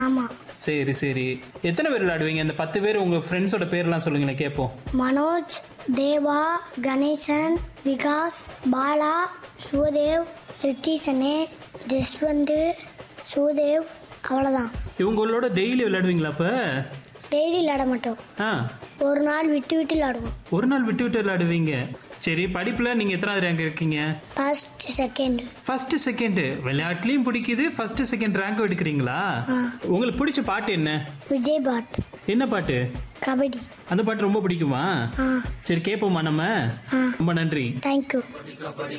ஆமாம் சரி சரி எத்தனை பேர் விளையாடுவீங்க இந்த பத்து பேர் உங்க ஃப்ரெண்ட்ஸோட பேர்லாம் சொல்லுங்களேன் கேட்போம் மனோஜ் தேவா கணேசன் விகாஸ் பாலா சுவதேவ் ரித்தீசனே ஜஸ்வந்த் சுதேவ் அவ்வளோதான் இவங்களோட டெய்லி விளையாடுவீங்களா அப்ப டெய்லி விளையாட மாட்டோம் ஆ ஒரு நாள் விட்டு விட்டு விளையாடுவோம் ஒரு நாள் விட்டு விட்டு விளையாடுவீங்க சரி படிப்புல நீங்க எத்தனாவது ரேங்க் இருக்கீங்க ஃபர்ஸ்ட் செகண்ட் ஃபர்ஸ்ட் செகண்ட் விளையாட்டுலயும் பிடிக்குது ஃபர்ஸ்ட் செகண்ட் ரேங்க் எடுக்கிறீங்களா உங்களுக்கு பிடிச்ச பாட்டு என்ன விஜய் பாட் என்ன பாட்டு கபடி அந்த பாட்டு ரொம்ப பிடிக்குமா ஆ சரி கேட்போமா நம்ம ஆ ரொம்ப நன்றி தேங்க்யூ